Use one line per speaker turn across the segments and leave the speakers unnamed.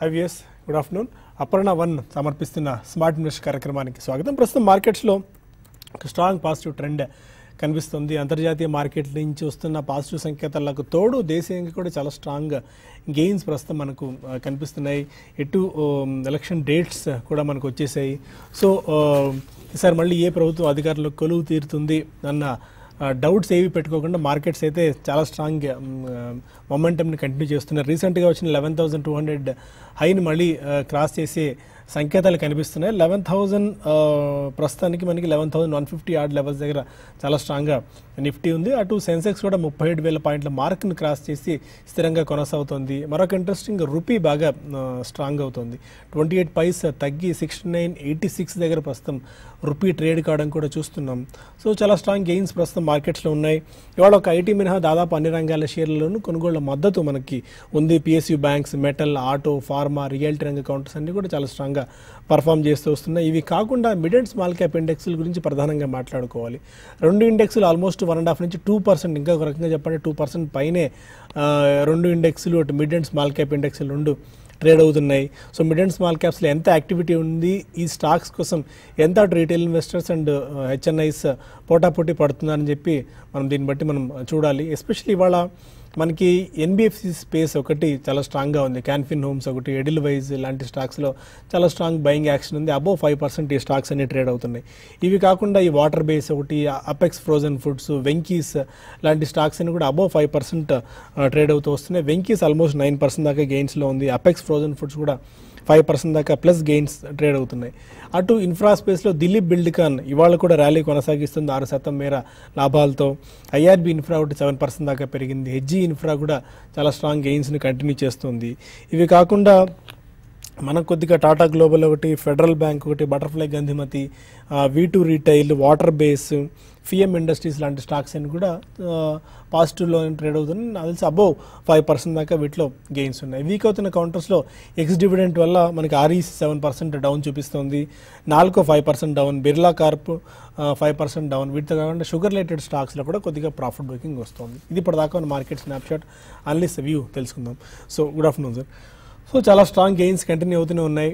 హైవియస్ good afternoon Aparna one సమర్పిస్తున్న smart invest కార్యక్రమానికి స్వాగతం ప్రస్తుతం మార్కెట్స్లో ఒక స్ట్రాంగ్ పాజిటివ్ ట్రెండ్ కనిపిస్తుంది అంతర్జాతీయ మార్కెట్ నుంచి వస్తున్న పాజిటివ్ సంకేతాలకు తోడు దేశీయంగా కూడా చాలా స్ట్రాంగ్ గెయిన్స్ ప్రస్తుతం మనకు ఆ, కనిపిస్తున్నాయి ఎటు ఎలక్షన్ డేట్స్ కూడా మనకు వచ్చేసాయి సో ఆ, ఈసారి మళ్ళీ ఏ ప్రభుత్వం అధికారంలో కొలువు తీరుతుంది అన్న డౌట్స్ ఏవి పెట్టుకోకుండా మార్కెట్స్ అయితే చాలా స్ట్రాంగ్ మొమెంటమ్ని కంటిన్యూ చేస్తున్నారు రీసెంట్గా వచ్చిన లెవెన్ థౌసండ్ టూ హండ్రెడ్ హైని మళ్ళీ క్రాస్ చేసే సంకేతాలు కనిపిస్తున్నాయి లెవెన్ థౌజండ్ ప్రస్తుతానికి మనకి లెవెన్ థౌసండ్ వన్ ఫిఫ్టీ ఆర్డ్ లెవెల్స్ దగ్గర చాలా స్ట్రాంగ్గా నిఫ్టీ ఉంది అటు సెన్సెక్స్ కూడా ముప్పై ఏడు వేల పాయింట్ల మార్క్ని క్రాస్ చేసి స్థిరంగా కొనసాగుతోంది మరొక ఇంట్రెస్టింగ్ రూపీ బాగా స్ట్రాంగ్ అవుతుంది ట్వంటీ ఎయిట్ పైస్ తగ్గి సిక్స్టీ నైన్ ఎయిటీ సిక్స్ దగ్గర ప్రస్తుతం రూపీ ట్రేడ్ కావడం కూడా చూస్తున్నాం సో చాలా స్ట్రాంగ్ గెయిన్స్ ప్రస్తుతం మార్కెట్స్లో ఉన్నాయి ఇవాళ ఒక ఐటీ మినహా దాదాపు అన్ని రంగాల షేర్లలోనూ కొనుగోళ్ల మద్దతు మనకి ఉంది PSU banks metal auto pharma realty రంగ కౌంటర్స్ అన్ని కూడా చాలా స్ట్రాంగ్గా పర్ఫామ్ చేస్తూ వస్తున్నాయి ఇవి కాకుండా మిడ్ అండ్ స్మాల్ క్యాప్ ఇండెక్స్ల గురించి ప్రధానంగా మాట్లాడుకోవాలి రెండు ఇండెక్స్లు ఆల్మోస్ట్ వన్ అండ్ హాఫ్ నుంచి టూ పర్సెంట్ ఇంకా ఒక రకంగా చెప్పండి టూ పర్సెంట్ పైనే ఆ, రెండు ఇండెక్స్లు అటు మిడ్ అండ్ స్మాల్ క్యాప్ ఇండెక్స్లు రెండు ట్రేడ్ అవుతున్నాయి సో మిడ్ అండ్ స్మాల్ క్యాప్స్లో ఎంత యాక్టివిటీ ఉంది ఈ స్టాక్స్ కోసం ఎంత అటు రీటైల్ ఇన్వెస్టర్స్ అండ్ హెచ్ఎన్ఐస్ పోటాపోటీ పడుతున్నారని చెప్పి మనం దీన్ని బట్టి మనం చూడాలి ఎస్పెషల్లీ ఇవాళ మనకి ఎన్బిఎఫ్సి స్పేస్ ఒకటి చాలా స్ట్రాంగ్గా ఉంది క్యాన్ఫిన్ హోమ్స్ ఒకటి ఎడిల్ వైజ్ ఇలాంటి స్టాక్స్లో చాలా స్ట్రాంగ్ బయింగ్ యాక్షన్ ఉంది అబోవ్ ఫైవ్ పర్సెంట్ ఈ స్టాక్స్ అన్ని ట్రేడ్ అవుతున్నాయి ఇవి కాకుండా ఈ వాటర్ బేస్ ఒకటి అపెక్స్ ఫ్రోజన్ ఫుడ్స్ వెంకీస్ లాంటి స్టాక్స్ అన్ని కూడా అబోవ్ ఫైవ్ పర్సెంట్ ట్రేడ్ అవుతూ వస్తున్నాయి వెంకీస్ ఆల్మోస్ట్ నైన్ పర్సెంట్ దాకా గెయిన్స్లో ఉంది అపెక్స్ ఫ్రోజన్ ఫుడ్స్ కూడా ఫైవ్ పర్సెంట్ దాకా ప్లస్ గెయిన్స్ ట్రేడ్ అవుతున్నాయి అటు ఇన్ఫ్రా స్పేస్లో దిలీప్ బిల్డ్కాన్ ఇవాళ కూడా ర్యాలీ కొనసాగిస్తుంది ఆరు శాతం మేర లాభాలతో ఐఆర్బి ఇన్ఫ్రా ఒకటి సెవెన్ పర్సెంట్ దాకా పెరిగింది హెచ్జీ ఇన్ఫ్రా కూడా చాలా స్ట్రాంగ్ గెయిన్స్ని కంటిన్యూ చేస్తుంది ఇవి కాకుండా మనకు కొద్దిగా టాటా గ్లోబల్ ఒకటి ఫెడరల్ బ్యాంక్ ఒకటి butterfly Gandhimathi V two retail water base FM industries లాంటి స్టాక్స్ అన్ని కూడా పాజిటివ్లో ట్రేడ్ అవుతుంది నాకు తెలిసి అబోవ్ ఫైవ్ పర్సెంట్ దాకా వీటిలో గెయిన్స్ ఉన్నాయి వీక్ అవుతున్న కౌంటర్స్లో ఎక్స్ డివిడెంట్ వల్ల మనకి ఆర్ఈసీ సెవెన్ పర్సెంట్ డౌన్ చూపిస్తుంది నాలుగో five percent down Birla corp five percent down వీటితో కాకుండా షుగర్ రిలేటెడ్ స్టాక్స్లో కూడా కొద్దిగా ప్రాఫిట్ బుకింగ్ వస్తుంది ఇది ఇప్పటిదాకా ఉన్న మార్కెట్ స్నాప్షాట్ అన్లిస్ వ్యూ తెలుసుకుందాం so good afternoon sir so చాలా స్ట్రాంగ్ గెయిన్స్ కంటిన్యూ అవుతూనే ఉన్నాయి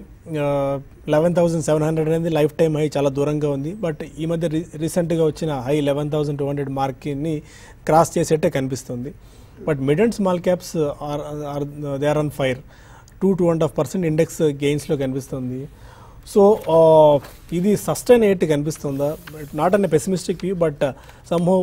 లెవెన్ థౌసండ్ సెవెన్ హండ్రెడ్ అనేది లైఫ్ టైం హై చాలా దూరంగా ఉంది బట్ ఈ మధ్య రీ రీసెంట్గా వచ్చిన high eleven thousand two hundred మార్క్ని క్రాస్ చేసేట్టే కనిపిస్తుంది but mid and small caps are are they are on fire two two and half percent index గెయిన్స్లో కనిపిస్తుంది సో ఇది సస్టైన్ అయ్యేట్టు కనిపిస్తుందా not an pessimistic view but somehow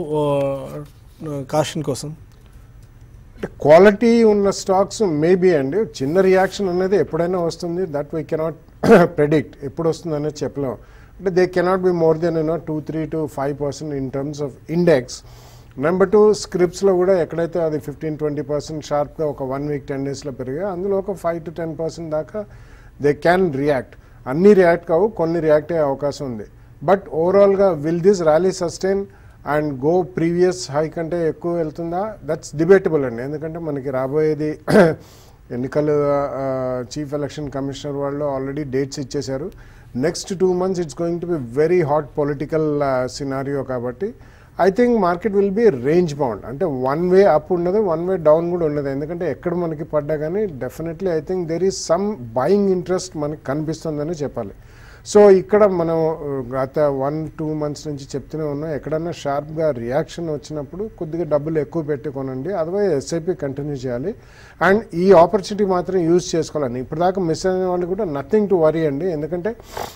caution కోసం
అంటే క్వాలిటీ ఉన్న స్టాక్స్ మేబీ అండి చిన్న రియాక్షన్ అనేది ఎప్పుడైనా వస్తుంది దట్ వీ కెనాట్ ప్రెడిక్ట్ ఎప్పుడు వస్తుంది అనేది చెప్పలేం అంటే they cannot be more than you know two three to five percent in terms of index number two స్క్రిప్ట్స్లో కూడా ఎక్కడైతే అది ఫిఫ్టీన్ ట్వంటీ పర్సెంట్ షార్ప్గా ఒక వన్ వీక్ టెన్ డేస్లో పెరిగా అందులో ఒక ఫైవ్ టు టెన్ పర్సెంట్ దాకా దే క్యాన్ రియాక్ట్ అన్నీ రియాక్ట్ కావు కొన్ని రియాక్ట్ అయ్యే అవకాశం ఉంది బట్ ఓవరాల్గా will this rally sustain and go previous high కంటే ఎక్కువ వెళ్తుందా దట్స్ డిబేటబుల్ అండి ఎందుకంటే మనకి రాబోయేది ఎన్నికలు చీఫ్ ఎలక్షన్ కమిషనర్ వాళ్ళు ఆల్రెడీ డేట్స్ ఇచ్చేశారు next two months it's going to be very hot political scenario కాబట్టి I think market will be range bound అంటే వన్ వే అప్ ఉండదు వన్ వే డౌన్ కూడా ఉండదు ఎందుకంటే ఎక్కడ మనకి పడ్డా కానీ definitely I think there is some buying interest మనకి కనిపిస్తుందని చెప్పాలి సో ఇక్కడ మనం ఆ, గత వన్ టూ మంత్స్ నుంచి చెప్తూనే ఉన్నాం ఎక్కడన్నా షార్ప్గా రియాక్షన్ వచ్చినప్పుడు కొద్దిగా డబ్బులు ఎక్కువ పెట్టి కొనండి అదర్వైజ్ ఎస్ఐపి కంటిన్యూ చేయాలి అండ్ ఈ ఆపర్చునిటీ మాత్రం యూజ్ చేసుకోవాలని ఇప్పటిదాకా మిస్ అయిన వాళ్ళు కూడా నథింగ్ టు వరీ అండి ఎందుకంటే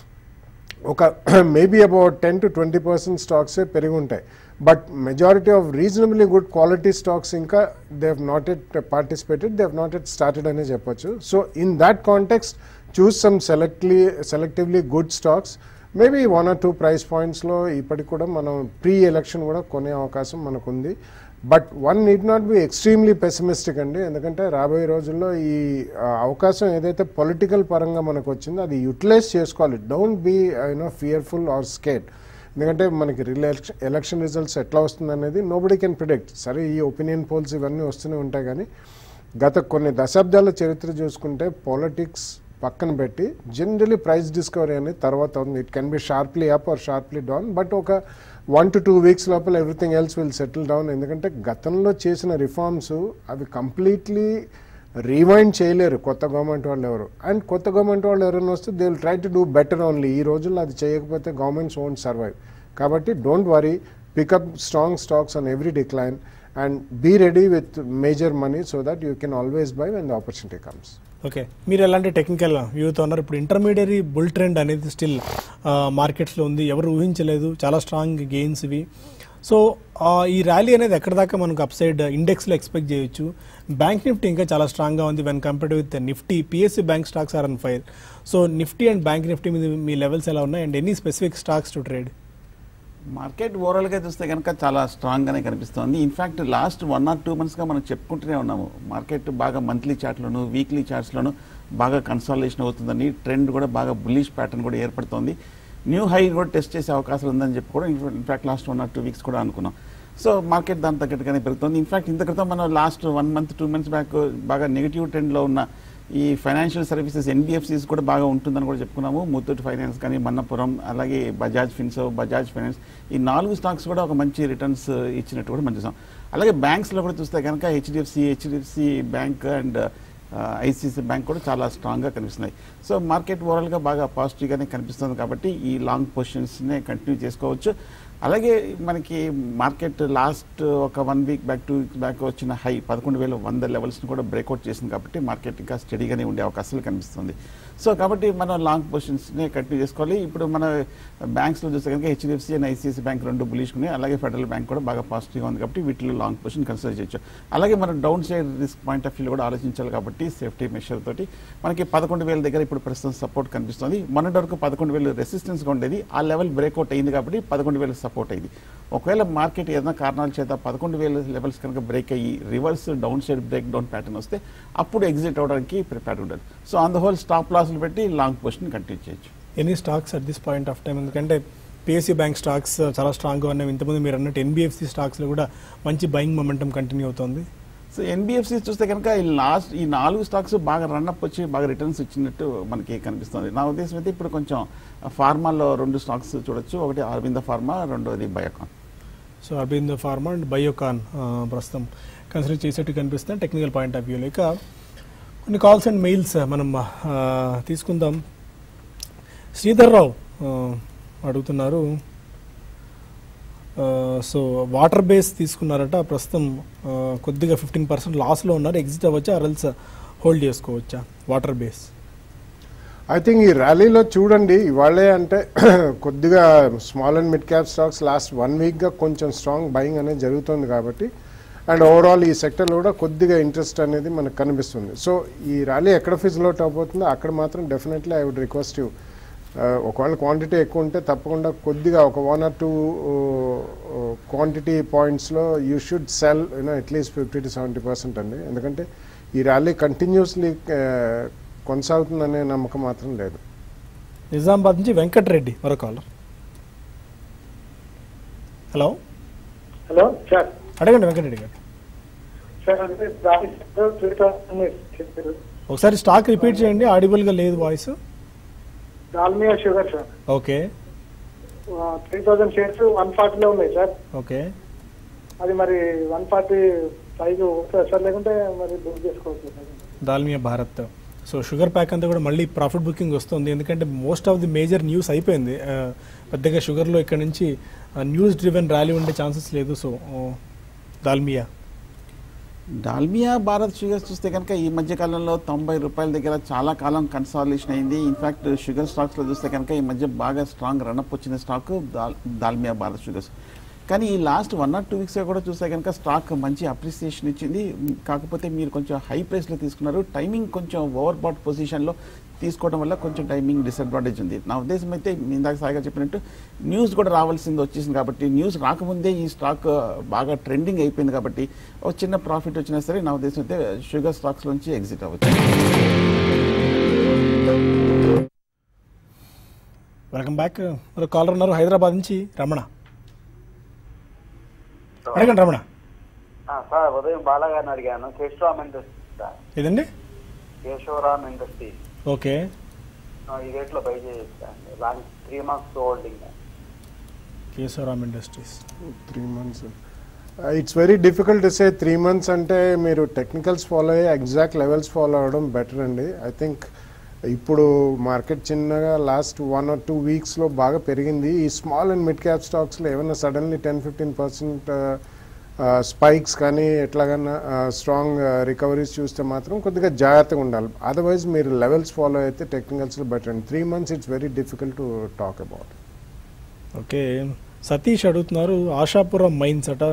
ఒక maybe about ten to twenty percent స్టాక్సే పెరిగి ఉంటాయి but majority of reasonably good quality stocks ఇంకా they have not yet participated they have not yet started అనే చెప్పొచ్చు so in that context choose some selectly selectively good stocks maybe one or two price పాయింట్స్లో ఇప్పటికి కూడా మనం pre election కూడా కొనే అవకాశం మనకుంది but one need not be extremely pessimistic అండి ఎందుకంటే రాబోయే రోజుల్లో ఈ ఆ, అవకాశం ఏదైతే పొలిటికల్ పరంగా మనకు వచ్చిందో అది యూటిలైజ్ చేసుకోవాలి don't be you know fearful or scared ఎందుకంటే మనకి రిలక్షన్ ఎలక్షన్ రిజల్ట్స్ ఎట్లా వస్తుంది అనేది నోబడి కెన్ ప్రిడిక్ట్ సరే ఈ ఒపీనియన్ పోల్స్ ఇవన్నీ వస్తూనే ఉంటాయి కానీ గత కొన్ని దశాబ్దాల చరిత్ర చూసుకుంటే పాలిటిక్స్ పక్కన పెట్టి జనరలీ ప్రైస్ డిస్కవరీ అనేది తర్వాత ఉంది it can be sharply up or sharply down but ఒక వన్ టు టూ వీక్స్ లోపల everything else will settle down ఎందుకంటే గతంలో చేసిన రిఫార్మ్స్ అవి కంప్లీట్లీ రీవైండ్ చేయలేరు కొత్త గవర్నమెంట్ వాళ్ళు ఎవరు అండ్ కొత్త గవర్నమెంట్ వాళ్ళు ఎవరైనా వస్తే they will try to do better only ఈ రోజుల్లో అది చేయకపోతే గవర్నమెంట్స్ ఓంట్ సర్వైవ్ కాబట్టి don't worry pick up strong stocks on every decline and be ready with major money so that you can always buy when the opportunity comes
okay మీరు ఎలాంటి technical వ్యూతో ఉన్నారు ఇప్పుడు ఇంటర్మీడియరీ బుల్ ట్రెండ్ అనేది still మార్కెట్స్లో ఉంది ఎవరు ఊహించలేదు చాలా స్ట్రాంగ్ గెయిన్స్ ఇవి సో ఈ ర్యాలీ అనేది ఎక్కడ దాకా మనకు అప్ సైడ్ ఇండెక్స్లో ఎక్స్పెక్ట్ చేయొచ్చు బ్యాంక్ నిఫ్టీ ఇంకా చాలా స్ట్రాంగ్గా ఉంది when compared with Nifty PSC bank stocks are on fire so Nifty and bank Nifty మీద మీ లెవెల్స్ ఎలా ఉన్నాయి and any specific stocks to trade
market ఓవరాల్గా చూస్తే కనుక చాలా స్ట్రాంగ్గానే కనిపిస్తోంది in fact last one or two మంత్స్గా మనం చెప్పుకుంటూనే ఉన్నాము మార్కెట్ బాగా మంత్లీ చార్ట్లోను వీక్లీ చార్ట్స్లోను బాగా కన్సాలేషన్ అవుతుందని ట్రెండ్ కూడా బాగా బుల్లిష్ ప్యాటర్న్ కూడా ఏర్పడుతోంది న్యూ హై కూడా టెస్ట్ చేసే అవకాశాలు ఉందని చెప్పి కూడా in fact last one or two weeks కూడా అనుకున్నాం సో మార్కెట్ దాని తగ్గట్టుగానే పెరుగుతుంది ఇన్ఫాక్ట్ ఇంత క్రితం మనం last one month two months back బాగా నెగిటివ్ ట్రెండ్లో ఉన్న ఈ ఫైనాన్షియల్ సర్వీసెస్ ఎన్బిఎఫ్సిస్ కూడా బాగా ఉంటుందని కూడా చెప్పుకున్నాము ముత్తూట్ ఫైనాన్స్ కానీ మన్నపురం అలాగే బజాజ్ ఫిన్సో బజాజ్ ఫైనాన్స్ ఈ నాలుగు స్టాక్స్ కూడా ఒక మంచి రిటర్న్స్ ఇచ్చినట్టు కూడా మనం చూసాం అలాగే బ్యాంక్స్లో కూడా చూస్తే కనుక HDFC HDFC bank and ICICI bank కూడా చాలా స్ట్రాంగ్గా కనిపిస్తున్నాయి సో మార్కెట్ ఓవరాల్గా బాగా పాజిటివ్గానే కనిపిస్తుంది కాబట్టి ఈ లాంగ్ పొజిషన్స్నే కంటిన్యూ చేసుకోవచ్చు అలాగే మనకి మార్కెట్ లాస్ట్ ఒక one week back two weeks back వచ్చిన హై పదకొండు వేల వంద లెవెల్స్ని కూడా బ్రేక్అవుట్ చేసింది కాబట్టి మార్కెట్ ఇంకా స్టడీగానే ఉండే అవకాశాలు కనిపిస్తుంది సో కాబట్టి మనం లాంగ్ పొజిషన్స్నే కంటిన్యూ చేసుకోవాలి ఇప్పుడు మన బ్యాంక్స్లో చూస్తే కనుక హెచ్డిఎఫ్సి అండ్ ఐసిఐసి బ్యాంక్ రెండు బులిష్ ఉన్నాయి అలాగే ఫెడరల్ బ్యాంక్ కూడా బాగా పాజిటివ్గా ఉంది కాబట్టి వీటిలో లాంగ్ పొజిషన్ కన్సిడర్ చేయొచ్చు అలాగే మనం down side risk point of view కూడా ఆలోచించాలి కాబట్టి సేఫ్టీ మెషర్ తోటి మనకి పదకొండు వేల దగ్గర ఇప్పుడు ప్రస్తుతం సపోర్ట్ కనిపిస్తుంది మొన్నటి వరకు పదకొండు వేలు రెసిస్టెన్స్గా ఉండేది ఆ లెవెల్ బ్రేక్అవుట్ అయింది కాబట్టి పదకొండు వేలు సపోర్ట్ అయింది ఒకవేళ మార్కెట్ ఏదైనా కారణాల చేత పదకొండు వేల లెవెల్స్ కనుక బ్రేక్ అయ్యి reverse down side break down pattern వస్తే అప్పుడు ఎగ్జిట్ అవడానికి ప్రిపేర్ ఉండాలి so on the whole stop లాస్లు పెట్టి లాంగ్ పొజిషన్ కంటిన్యూ చేయొచ్చు
any stocks at this point of time ఎందుకంటే పిఎస్సి బ్యాంక్ స్టాక్స్ చాలా స్ట్రాంగ్గా ఉన్నాయి ఇంతకుముందు మీరు అన్నట్టు ఎన్బిఎఫ్సి స్టాక్స్లో కూడా మంచి బయింగ్ మొమెంటం కంటిన్యూ అవుతుంది
సో ఎన్బిఎఫ్సి చూస్తే కనుక ఈ లాస్ట్ ఈ నాలుగు స్టాక్స్ బాగా రన్అప్ వచ్చి బాగా రిటర్న్స్ ఇచ్చినట్టు మనకి కనిపిస్తుంది నా ఉద్దేశం అయితే ఇప్పుడు కొంచెం ఫార్మాలో రెండు స్టాక్స్ చూడొచ్చు ఒకటి అరవింద ఫార్మా రెండోది Biocon
so Aurobindo pharma and Biocon ఆ, ప్రస్తుతం కన్సిడర్ చేసేట్టు కనిపిస్తుంది టెక్నికల్ పాయింట్ ఆఫ్ వ్యూలో ఇక కొన్ని కాల్స్ అండ్ మెయిల్స్ మనం ఆ, తీసుకుందాం శ్రీధర్ రావు ఆ, అడుగుతున్నారు ఆ, సో వాటర్ బేస్ తీసుకున్నారట ప్రస్తుతం ఆ, కొద్దిగా ఫిఫ్టీన్ పర్సెంట్ లాస్లో ఉన్నారు ఎగ్జిట్ అవ్వచ్చా అరల్స్ హోల్డ్ చేసుకోవచ్చా వాటర్ బేస్
ఐ థింక్ ఈ ర్యాలీలో చూడండి ఇవాళే అంటే కొద్దిగా small and mid cap stocks last one వీక్గా కొంచెం స్ట్రాంగ్ బయింగ్ అనేది జరుగుతుంది కాబట్టి అండ్ ఓవరాల్ ఈ సెక్టర్లో కూడా కొద్దిగా ఇంట్రెస్ట్ అనేది మనకు కనిపిస్తుంది సో ఈ ర్యాలీ ఎక్కడ ఫిజిల్ అవుట్ అవబోతుందో అక్కడ మాత్రం definitely I would request you ఒకవేళ క్వాంటిటీ ఎక్కువ ఉంటే తప్పకుండా కొద్దిగా ఒక వన్ ఆర్ టూ క్వాంటిటీ పాయింట్స్లో you should sell you know at least fifty to seventy percent అండి ఎందుకంటే ఈ ర్యాలీ కంటిన్యూస్లీ కొనసాగుతుందనే నమ్మకం మాత్రం లేదు
నిజామాబాద్ నుంచి వెంకటరెడ్డి మరో కాలర్ హలో
హలో సార్
అడగండి వెంకటరెడ్డి గారు
సార్ అంటే దాని త్రీ థౌసండ్ చెప్పారు
ఒకసారి స్టాక్ రిపీట్ చేయండి ఆడిబుల్గా లేదు voice
Dalmia sugar sir
okay
three thousand shares one ఫార్టీలో ఉన్నాయి సార్
ఓకే
అది మరి వన్ ఫార్టీ పైకి వస్తుంది సార్ లేకుంటే మరి బుక్ చేసుకోవచ్చు sir
Dalmia Bharat so sugar pack అంతా కూడా మళ్ళీ ప్రాఫిట్ బుకింగ్ వస్తుంది ఎందుకంటే most of the major news అయిపోయింది ఆ, పెద్దగా షుగర్లో ఇక్కడ నుంచి న్యూస్ డ్రివెన్ ర్యాలీ ఉండే ఛాన్సెస్ లేదు సో దాల్మియా
డాల్మియా భారత్ షుగర్స్ చూస్తే కనుక ఈ మధ్య కాలంలో తొంభై రూపాయల దగ్గర చాలా కాలం కన్సాలేషన్ అయింది ఇన్ఫాక్ట్ షుగర్ స్టాక్స్లో చూస్తే కనుక ఈ మధ్య బాగా స్ట్రాంగ్ రన్అప్ వచ్చిన స్టాక్ దాల్ దాల్మియా భారత్ షుగర్స్ కానీ ఈ లాస్ట్ వన్ ఆర్ టూ వీక్స్గా కూడా చూస్తే కనుక స్టాక్ మంచి అప్రిసియేషన్ ఇచ్చింది కాకపోతే మీరు కొంచెం హై ప్రైస్లో తీసుకున్నారు టైమింగ్ కొంచెం ఓవర్ బాట్ పొజిషన్లో తీసుకోవడం వల్ల కొంచెం టైమింగ్ డిసడ్వాంటేజ్ ఉంది నా ఉద్దేశం అయితే ఇందాక సాయిగా చెప్పినట్టు న్యూస్ కూడా రావాల్సింది వచ్చేసింది కాబట్టి న్యూస్ రాకముందే ఈ స్టాక్ బాగా ట్రెండింగ్ అయిపోయింది కాబట్టి ఒక చిన్న ప్రాఫిట్ వచ్చినా సరే నా ఉద్దేశం అయితే షుగర్ స్టాక్స్ నుంచి ఎగ్జిట్ అవ్వచ్చు
వెల్కమ్ బ్యాక్ మరో కాలర్ ఉన్నారు హైదరాబాద్ నుంచి రమణ అడగండి రమణ
ఆ, సార్ ఉదయం బాలగారిని అడిగాను కేశవరామ్ ఇండస్ట్రీస్ సార్
ఏదండి
కేశవరామ్ ఇండస్ట్రీస్
ఓకే
ఆ, ఈ రేట్లో బై చేస్తాను long three months holding
Kesoram industries
three months it's very difficult to say three months అంటే మీరు టెక్నికల్స్ ఫాలో అయ్యి ఎగ్జాక్ట్ లెవెల్స్ ఫాలో అవ్వడం బెటర్ అండి ఐ థింక్ ఇప్పుడు మార్కెట్ చిన్నగా లాస్ట్ వన్ ఆర్ టూ వీక్స్లో బాగా పెరిగింది ఈ స్మాల్ అండ్ మిడ్ క్యాప్ స్టాక్స్లో ఏమైనా suddenly ten fifteen percent spikes కానీ ఎట్లాగన్నా స్ట్రాంగ్ రికవరీస్ చూస్తే మాత్రం కొద్దిగా జాగ్రత్తగా ఉండాలి అదర్వైజ్ మీరు లెవెల్స్ ఫాలో అయితే టెక్నికల్స్లో బెటర్ అండి three months it's very difficult to talk about
okay Satish అడుగుతున్నారు ఆశాపురం మైన్స్ అట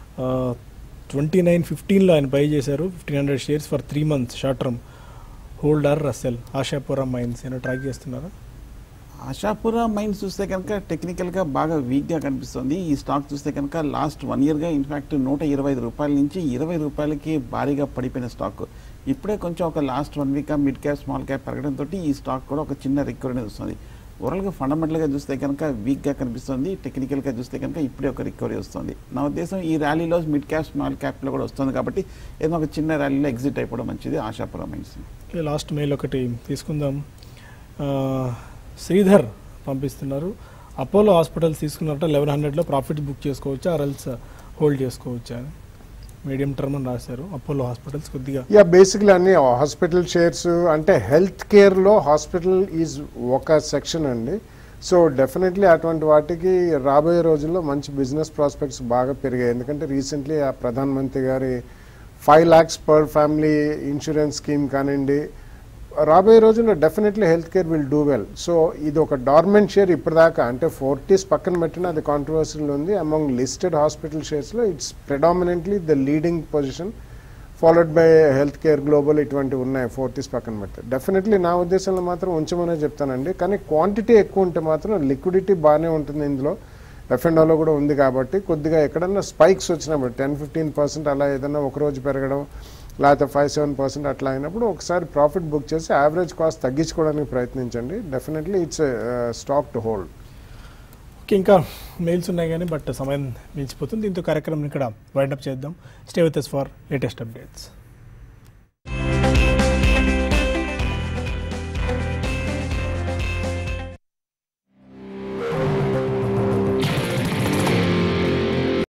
ట్వంటీ నైన్ ఫిఫ్టీన్లో ఆయన బై చేశారు fifteen hundred shares for three months short term holder రసెల్ ఆశాపురం మైన్స్ ఏమైనా ట్రాక్ చేస్తున్నారా
ఆశాపుర మైన్స్ చూస్తే కనుక టెక్నికల్గా బాగా వీక్గా కనిపిస్తుంది ఈ స్టాక్ చూస్తే కనుక లాస్ట్ వన్ ఇయర్గా ఇన్ఫాక్ట్ నూట ఇరవై ఐదు రూపాయల నుంచి ఇరవై రూపాయలకి భారీగా పడిపోయిన స్టాక్ ఇప్పుడే కొంచెం ఒక last one week mid cap small cap పెరగడంతో ఈ స్టాక్ కూడా ఒక చిన్న రికవరీ అనేది వస్తుంది ఓవరాల్గా ఫండమెంటల్గా చూస్తే కనుక వీక్గా కనిపిస్తుంది టెక్నికల్గా చూస్తే కనుక ఇప్పుడే ఒక రికవరీ వస్తుంది నా ఉద్దేశం ఈ ర్యాలీలో మిడ్ క్యాప్ స్మాల్ క్యాప్లో కూడా వస్తుంది కాబట్టి ఏదో ఒక చిన్న ర్యాలీలో ఎగ్జిట్ అయిపోవడం మంచిది Ashapura mines
okay, last mail ఒకటి తీసుకుందాం ఆ, శ్రీధర్ పంపిస్తున్నారు అపోలో హాస్పిటల్స్ తీసుకున్నట్ట లెవెన్ హండ్రెడ్లో ప్రాఫిట్ బుక్ చేసుకోవచ్చా ఆర్ఎల్స్ హోల్డ్ చేసుకోవచ్చా అని మీడియం టర్మ్ అని రాశారు అపోలో హాస్పిటల్స్ కొద్దిగా
యా బేసిక్లీ అన్ని హాస్పిటల్ షేర్స్ అంటే హెల్త్ కేర్లో హాస్పిటల్ ఈజ్ ఒక సెక్షన్ అండి సో డెఫినెట్లీ అటువంటి వాటికి రాబోయే రోజుల్లో మంచి బిజినెస్ ప్రాస్పెక్ట్స్ బాగా పెరిగాయి ఎందుకంటే రీసెంట్లీ ఆ ప్రధాన మంత్రి గారి five lakhs per family insurance scheme కానివ్వండి రాబోయే రోజుల్లో definitely health care will do well so ఇది ఒక డార్మెంట్ షేర్ ఇప్పటిదాకా అంటే ఫోర్టీస్ పక్కన పెట్టిన అది కాంట్రవర్సీలో ఉంది అమాంగ్ లిస్టెడ్ హాస్పిటల్ షేర్స్లో it's predominantly the leading position followed by health care global ఇటువంటివి ఉన్నాయి ఫోర్టీస్ పక్కన పెడితే డెఫినెట్లీ నా ఉద్దేశంలో మాత్రం ఉంచమనే చెప్తానండి కానీ క్వాంటిటీ ఎక్కువ ఉంటే మాత్రం లిక్విడిటీ బాగానే ఉంటుంది ఇందులో ఎఫ్ అండ్ ఓలో కూడా ఉంది కాబట్టి కొద్దిగా ఎక్కడన్నా స్పైక్స్ వచ్చినప్పుడు టెన్ ఫిఫ్టీన్ పర్సెంట్ అలా ఏదైనా ఒక రోజు పెరగడం లేకపోతే ఫైవ్ సెవెన్ పర్సెంట్ అట్లా అయినప్పుడు ఒకసారి ప్రాఫిట్ బుక్ చేసి యావరేజ్ కాస్ట్ తగ్గించుకోవడానికి ప్రయత్నించండి definitely it's stock to hold
okay ఇంకా మెయిల్స్ ఉన్నాయి కానీ బట్ సమయం మించిపోతుంది దీంతో కార్యక్రమం ఇక్కడ వైండప్ చేద్దాం stay with for latest updates